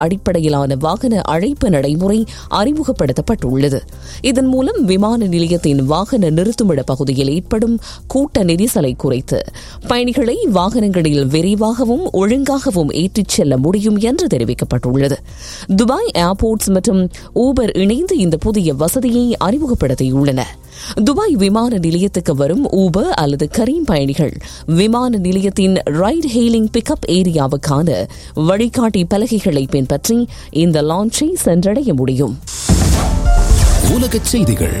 அடிப்படையிலான வாகன அழைப்பு நடைமுறை அறிமுகப்படுத்தப்பட்டுள்ளது இதன் மூலம் விமான நிலையத்தின் வாகன நிறுத்துமிட பகுதியில் ஏற்படும் கூட்ட நெரிசலை குறைத்து பயணிகளை வாகனங்களில் விரைவாகவும் ஒழுங்காகவும் ஏற்றிச் செல்ல முடியும் என்று தெரிவிக்கப்பட்டுள்ளது துபாய் ஏர்போர்ட்ஸ் மற்றும் ஊபர் இணைந்து இந்த புதிய வசதியை அறிமுகப்படுத்தியுள்ளன துபாய் விமான நிலையத்துக்கு வரும் ஊபர் அல்லது கரீம் பயணிகள் விமான நிலையத்தின் ரைட் ஹெயிலிங் பிக்கப் ஏரியாவுக்கான வழிகாட்டி பலகைகளை பின்பற்றி இந்த லான்ச்சை சென்றடைய முடியும் உலகச் செய்திகள்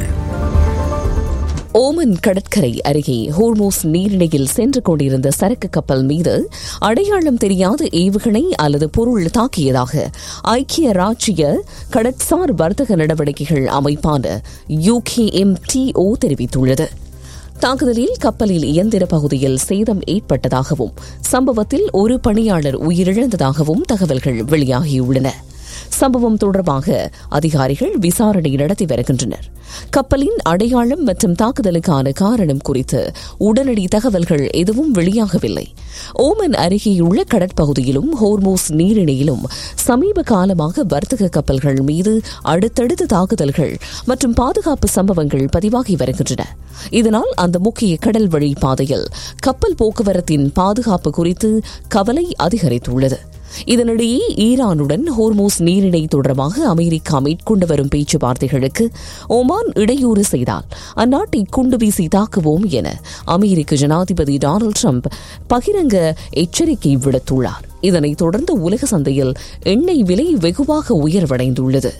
ஓமன் கடற்கரை அருகே ஹோர்மோஸ் நீரிணையில் சென்று கொண்டிருந்த சரக்கு கப்பல் மீது அடையாளம் தெரியாத ஏவுகணை அல்லது பொருள் தாக்கியதாக ஐக்கிய ராச்சிய கடற்சார் வர்த்தக நடவடிக்கைகள் அமைப்பான யூகேஎம்டிஓ தெரிவித்துள்ளது தாக்குதலில் கப்பலில் இயந்திர பகுதியில் சேதம் ஏற்பட்டதாகவும் சம்பவத்தில் ஒரு பணியாளர் உயிரிழந்ததாகவும் தகவல்கள் வெளியாகியுள்ளன சம்பவம் தொடர்பாக அதிகாரிகள் விசாரணை நடத்தி வருகின்றனர் கப்பலின் அடையாளம் மற்றும் தாக்குதலுக்கான காரணம் குறித்து உடனடி தகவல்கள் எதுவும் வெளியாகவில்லை ஓமன் அருகேயுள்ள கடற்பகுதியிலும் ஹோர்மோஸ் நீரிணையிலும் சமீப காலமாக வர்த்தக கப்பல்கள் மீது அடுத்தடுத்த தாக்குதல்கள் மற்றும் பாதுகாப்பு சம்பவங்கள் பதிவாகி வருகின்றன இதனால் அந்த முக்கிய கடல் வழி பாதையில் கப்பல் போக்குவரத்தின் பாதுகாப்பு குறித்து கவலை அதிகரித்துள்ளது இதனிடையே ஈரானுடன் ஹோர்மோஸ் நீரிணை தொடர்பாக அமெரிக்கா மேற்கொண்டு வரும் பேச்சுவார்த்தைகளுக்கு ஒமான் இடையூறு செய்தால் அந்நாட்டை குண்டு வீசி தாக்குவோம் என அமெரிக்க ஜனாதிபதி டொனால்டு ட்ரம்ப் பகிரங்க எச்சரிக்கை விடுத்துள்ளார் இதனைத் தொடர்ந்து உலக சந்தையில் எண்ணெய் விலை வெகுவாக உயர்வடைந்துள்ளது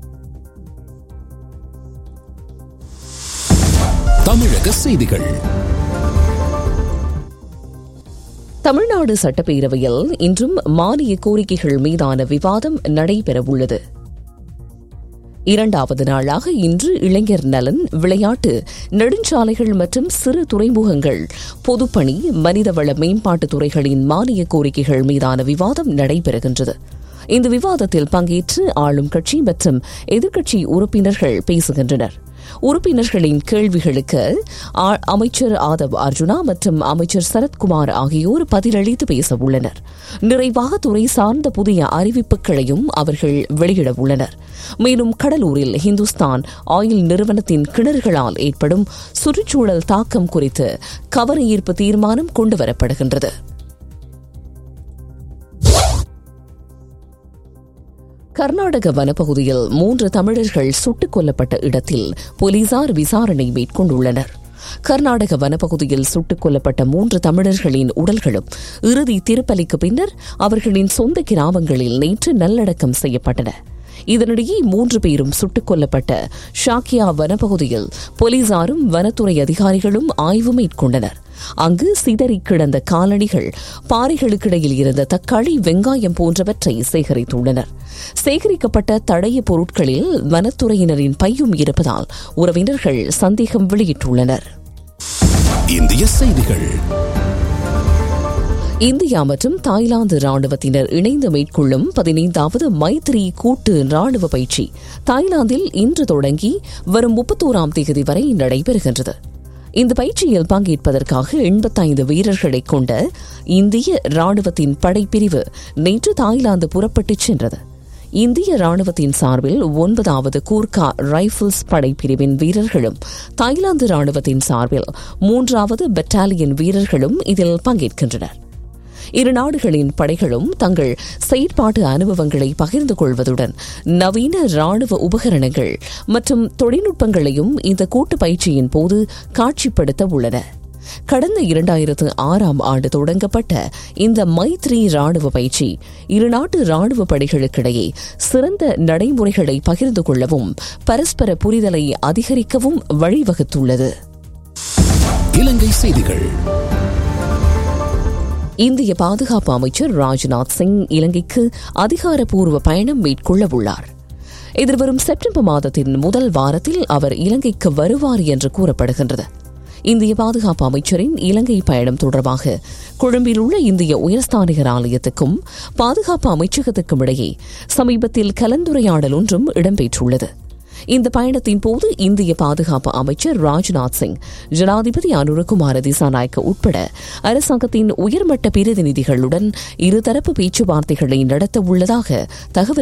தமிழக செய்திகள் தமிழ்நாடு சட்டப்பேரவையில் இன்றும் மானிய கோரிக்கைகள் மீதான விவாதம் நடைபெறவுள்ளது இரண்டாவது நாளாக இன்று இளைஞர் நலன் விளையாட்டு நெடுஞ்சாலைகள் மற்றும் சிறு துறைமுகங்கள் பொதுப்பணி மனிதவள மேம்பாட்டுத் துறைகளின் மானிய கோரிக்கைகள் மீதான விவாதம் நடைபெறுகின்றது இந்த விவாதத்தில் பங்கேற்று ஆளும் கட்சி மற்றும் எதிர்க்கட்சி உறுப்பினர்கள் பேசுகின்றனர் உறுப்பினர்களின் கேள்விகளுக்கு அமைச்சர் ஆதவ் அர்ஜுனா மற்றும் அமைச்சர் சரத்குமார் ஆகியோர் பதிலளித்து பேச உள்ளனர் நிறைவாக துறை சார்ந்த புதிய அறிவிப்புகளையும் அவர்கள் வெளியிட உள்ளனர் மேலும் கடலூரில் ஹிந்துஸ்தான் ஆயில் நிறுவனத்தின் கிணறுகளால் ஏற்படும் சுற்றுச்சூழல் தாக்கம் குறித்து கவன ஈர்ப்பு தீர்மானம் கொண்டுவரப்படுகின்றது கர்நாடக வனப்பகுதியில் மூன்று தமிழர்கள் சுட்டுக் கொல்லப்பட்ட இடத்தில் போலீசார் விசாரணை மேற்கொண்டுள்ளனர் கர்நாடக வனப்பகுதியில் சுட்டுக் கொல்லப்பட்ட மூன்று தமிழர்களின் உடல்களும் இறுதி திருப்பலிக்கு பின்னர் அவர்களின் சொந்த கிராமங்களில் நேற்று நல்லடக்கம் செய்யப்பட்டன இதனிடையே மூன்று பேரும் சுட்டுக் கொல்லப்பட்ட ஷாக்கியா வனப்பகுதியில் போலீசாரும் வனத்துறை அதிகாரிகளும் ஆய்வு மேற்கொண்டனர் அங்கு சிதறி கிடந்த காலணிகள் பாறைகளுக்கிடையில் இருந்த தக்காளி வெங்காயம் போன்றவற்றை சேகரித்துள்ளனர் சேகரிக்கப்பட்ட தடைய பொருட்களில் வனத்துறையினரின் பையும் இருப்பதால் உறவினர்கள் சந்தேகம் வெளியிட்டுள்ளனர் இந்திய செய்திகள் இந்தியா மற்றும் தாய்லாந்து ராணுவத்தினர் இணைந்து மேற்கொள்ளும் பதினைந்தாவது மைத்ரி கூட்டு ராணுவ பயிற்சி தாய்லாந்தில் இன்று தொடங்கி வரும் முப்பத்தோராம் தேதி வரை நடைபெறுகின்றது இந்த பயிற்சியில் பங்கேற்பதற்காக எண்பத்தைந்து வீரர்களை கொண்ட இந்திய ராணுவத்தின் படைப்பிரிவு நேற்று தாய்லாந்து புறப்பட்டுச் சென்றது இந்திய ராணுவத்தின் சார்பில் ஒன்பதாவது கூர்கா ரைபிள்ஸ் படைப்பிரிவின் வீரர்களும் தாய்லாந்து ராணுவத்தின் சார்பில் மூன்றாவது பெட்டாலியன் வீரர்களும் இதில் பங்கேற்கின்றனர் இரு நாடுகளின் படைகளும் தங்கள் செயற்பாட்டு அனுபவங்களை பகிர்ந்து கொள்வதுடன் நவீன ராணுவ உபகரணங்கள் மற்றும் தொழில்நுட்பங்களையும் இந்த கூட்டு பயிற்சியின் போது காட்சிப்படுத்த உள்ளன கடந்த இரண்டாயிரத்து ஆறாம் ஆண்டு தொடங்கப்பட்ட இந்த மைத்ரி ராணுவ பயிற்சி இருநாட்டு ராணுவ படைகளுக்கிடையே சிறந்த நடைமுறைகளை பகிர்ந்து கொள்ளவும் பரஸ்பர புரிதலை அதிகரிக்கவும் வழிவகுத்துள்ளது இலங்கை செய்திகள் இந்திய பாதுகாப்பு அமைச்சர் ராஜ்நாத் சிங் இலங்கைக்கு அதிகாரப்பூர்வ பயணம் மேற்கொள்ள உள்ளார் எதிர்வரும் செப்டம்பர் மாதத்தின் முதல் வாரத்தில் அவர் இலங்கைக்கு வருவார் என்று கூறப்படுகின்றது இந்திய பாதுகாப்பு அமைச்சரின் இலங்கை பயணம் தொடர்பாக கொழும்பில் உள்ள இந்திய உயர்ஸ்தானிகர் ஆலயத்துக்கும் பாதுகாப்பு அமைச்சகத்துக்கும் இடையே சமீபத்தில் கலந்துரையாடல் ஒன்றும் இடம்பெற்றுள்ளது இந்த பயணத்தின் போது இந்திய பாதுகாப்பு அமைச்சர் ராஜ்நாத் சிங் ஜனாதிபதி அனுரகுமார திசாநாயக்க உட்பட அரசாங்கத்தின் உயர்மட்ட பிரதிநிதிகளுடன் இருதரப்பு பேச்சுவார்த்தைகளை நடத்த உள்ளதாக தகவல்